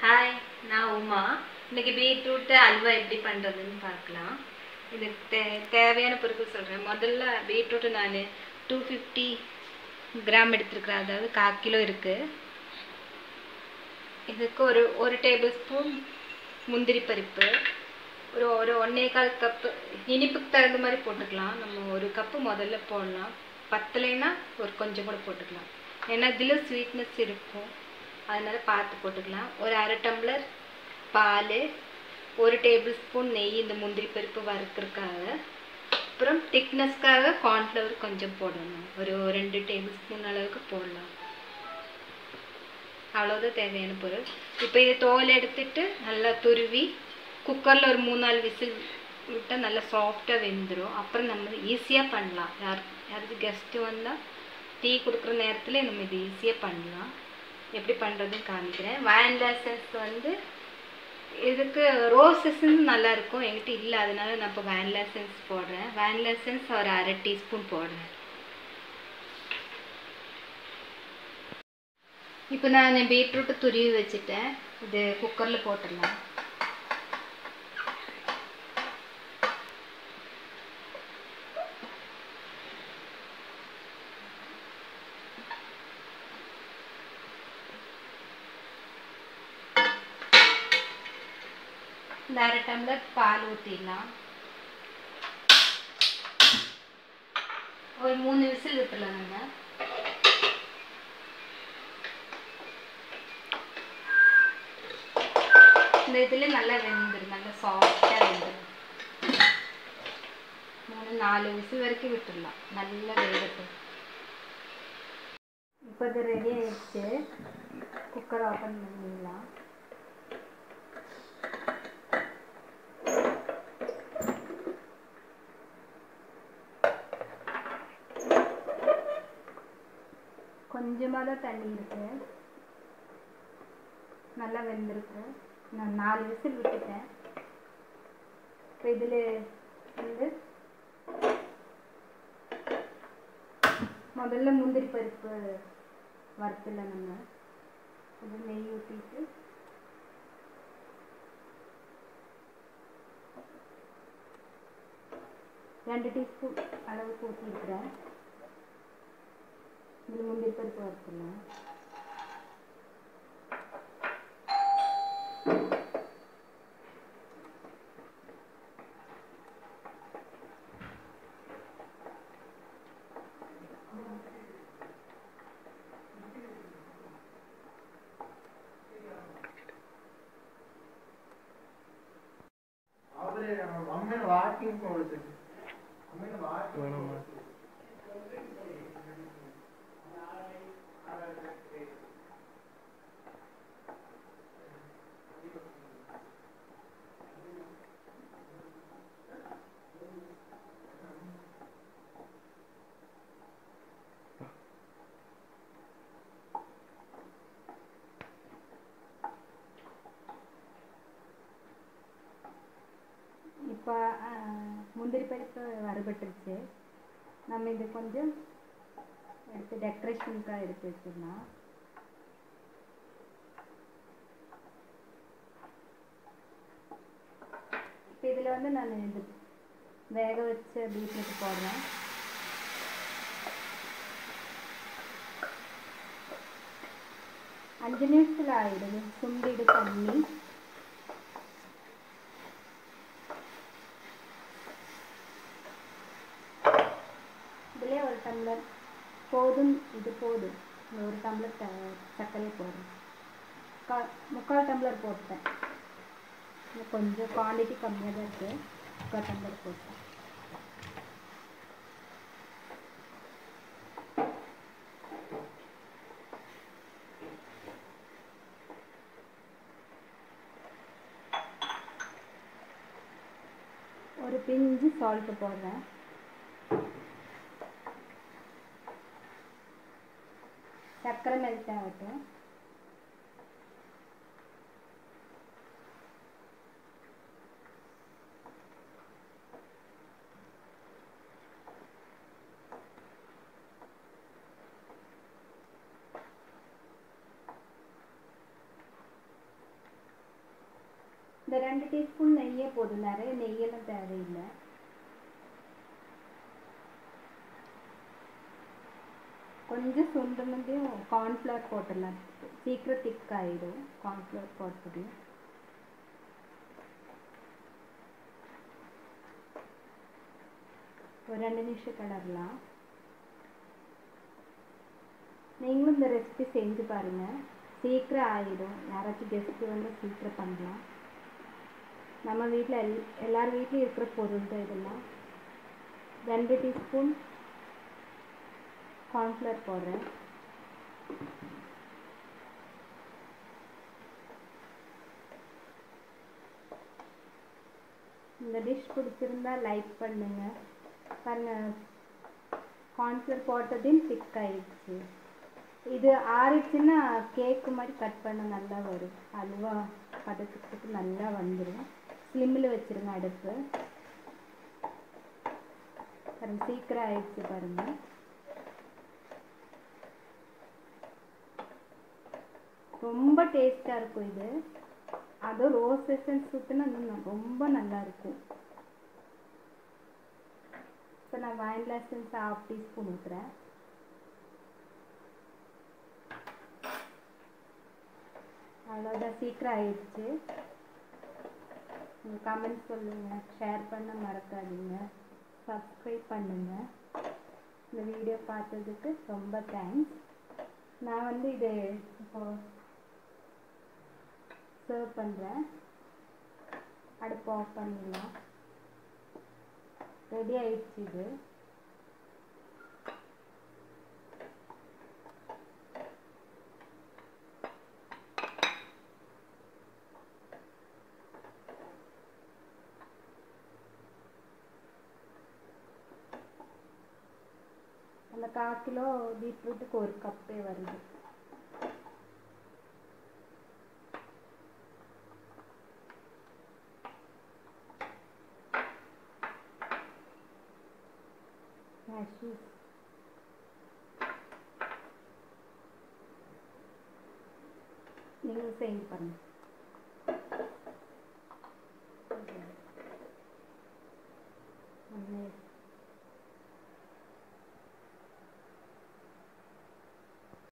hi நான் உமா இன்னைக்கு beetroot halwa எப்படி பண்ணுறதுன்னு பார்க்கலாம் இதுக்கு தே தேவையான பொருட்கள் சொல்கிறேன் முதல்ல பீட்ரூட்டு நான் டூ ஃபிஃப்டி கிராம் எடுத்துருக்குறேன் அதாவது கால் கிலோ இருக்குது இதுக்கு ஒரு ஒரு டேபிள் ஸ்பூன் முந்திரி பருப்பு ஒரு ஒரு ஒன்றே கால் கப்பு இனிப்புக்கு தகுந்த மாதிரி போட்டுக்கலாம் நம்ம ஒரு கப்பு முதல்ல போடலாம் பத்தலைன்னா ஒரு கொஞ்சம் கூட போட்டுக்கலாம் ஏன்னா இதில் ஸ்வீட்னஸ் இருக்கும் அதனால பார்த்து போட்டுக்கலாம் ஒரு அரை டம்ளர் பால் ஒரு டேபிள் ஸ்பூன் நெய் இந்த முந்திரி பருப்பு வறுக்கிறதுக்காக அப்புறம் திக்னஸ்க்காக கார்ன்ஃப்ளவர் கொஞ்சம் போடணும் ஒரு ரெண்டு டேபிள் ஸ்பூன் அளவுக்கு போடலாம் அவ்வளோதான் தேவையான பொருள் இப்போ இது தோல் எடுத்துட்டு நல்லா துருவி குக்கரில் ஒரு மூணு நாலு விசில் விட்டால் நல்லா சாஃப்டாக வெந்துடும் அப்புறம் நம்ம ஈஸியாக பண்ணலாம் யார் யாராவது கெஸ்ட்டு வந்தால் டீ கொடுக்குற நேரத்தில் நம்ம இது ஈஸியாக பண்ணலாம் எப்படி பண்ணுறதுன்னு காமிக்கிறேன் வேனிலா எசன்ஸ் வந்து இதுக்கு ரோஸ் எசன்ஸ் நல்லா இருக்கும் என்கிட்ட இல்லை அதனால நான் இப்போ வேனிலா எசன்ஸ் போடுறேன் வேனிலா எசன்ஸ் ஒரு அரை டீஸ்பூன் போடுறேன் இப்போ நான் பீட்ரூட்டு துருவி வச்சுட்டேன் இது குக்கரில் போட்டுடலாம் இந்த அரை டம்ளர் பால் ஊற்றிடலாம் ஒரு மூணு விசில் விட்டுடலாம் நம்ம இந்த இதில் நல்லா வெந்துடும் நல்லா சாஃப்டாக வெந்துடும் மூணு நாலு விசில் வரைக்கும் விட்டுடலாம் நல்லா வேகட்டும் இப்போ இது ரெடி ஆயிடுச்சு குக்கர் ஓப்பன் பண்ணிடலாம் கொஞ்சமாக தான் தண்ணி இருக்கு நல்லா வெந்திருக்கு நான் நாலு விசில் விட்டுட்டேன் இப்போ இதில் வந்து முதல்ல முந்திரி பருப்பு வறுத்துல நம்ம அது நெய் ஊற்றிட்டு ரெண்டு டீஸ்பூன் அளவுக்கு ஊற்றிருக்கிறேன் இதில் முந்திரி பருப்பு வறுத்துடலாம் ಅವರೇ ಒಮ್ಮೆ ವಾಕಿಂಗ್ ಕೊಡ್ತೀನಿ ಒಮ್ಮೆ ವಾಕಿಂಗ್ இப்போ முந்திரி பருப்பு வறுபட்டுருச்சு நம்ம இது கொஞ்சம் எடுத்து டெக்கரேஷனுக்காக எடுத்து வச்சிடலாம் இப்போ இதில் வந்து நான் இது வேக வச்ச பீட்ரூட் போடுறேன் அஞ்சு நிமிஷத்தில் ஆயிடுது சுண்டிடு தண்ணி இதிலே ஒரு டம்ளர் போதும் இது போதும் இந்த ஒரு டம்ளர் த சர்க்கரையை போடுறேன் கா முக்கால் டம்ளர் போட்டேன் இன்னும் கொஞ்சம் குவான்டிட்டி கம்மியாக தான் இருக்குது முக்கால் டம்ளர் போட்டேன் ஒரு பிஞ்சு சால்ட்டு போடுறேன் சர்க்கரை மெல்ட் ஆகட்டும் இந்த ரெண்டு டீஸ்பூன் நெய்யே போதும் நிறைய நெய்யெல்லாம் தேவையில்லை கொஞ்சம் சுண்டுனதையும் கார்ன்ஃப்ளவர் போட்டுடலாம் சீக்கிரம் திக் ஆகிடும் கார்ன்ஃப்ளவர் போட்டது ஒரு ரெண்டு நிமிஷம் கிளறலாம் நீங்களும் இந்த ரெசிபி செஞ்சு பாருங்கள் சீக்கிரம் ஆகிடும் யாராச்சும் கெஸ்ட்டு வந்து சீக்கிரம் பண்ணலாம் நம்ம வீட்டில் எல் எல்லார் வீட்லேயும் இருக்கிற பொருள் தான் இதெல்லாம் ரெண்டு டீஸ்பூன் கார்ன்ஃப்ளவர் போடுறேன் இந்த டிஷ் பிடிச்சிருந்தா லைக் பண்ணுங்க பாருங்க கார்ன்ஃப்ளவர் போட்டதையும் திக் ஆயிடுச்சு இது ஆறிடுச்சுன்னா கேக்கு மாதிரி கட் பண்ண நல்லா வரும் அல்வா பதத்துக்கு நல்லா வந்துடும் ஸ்லிம்மில் வச்சிருங்க அடுப்பு பாருங்க சீக்கிரம் ஆயிடுச்சு பாருங்க ரொம்ப டேஸ்டாக இருக்கும் இது அதுவும் ரோஸ் எசன்ஸ் ஊற்றினா இன்னும் ரொம்ப நல்லா இருக்கும் இப்போ நான் வானிலா எசன்ஸ் ஹாஃப் டீஸ்பூன் ஊற்றுறேன் அவ்வளோதான் சீக்கிரம் ஆயிடுச்சு உங்கள் கமெண்ட் சொல்லுங்கள் ஷேர் பண்ண மறக்காதீங்க சப்ஸ்கிரைப் பண்ணுங்கள் இந்த வீடியோ பார்த்ததுக்கு ரொம்ப தேங்க்ஸ் நான் வந்து இது இப்போ சர்வ் பண்ணுறேன் அடுப்பு ஆஃப் பண்ணிடலாம் ரெடி ஆயிடுச்சு இது அந்த கால் கிலோ பீட்ரூட்டுக்கு ஒரு கப்பே வருது cashews நீங்களும் செஞ்சு பாருங்கள்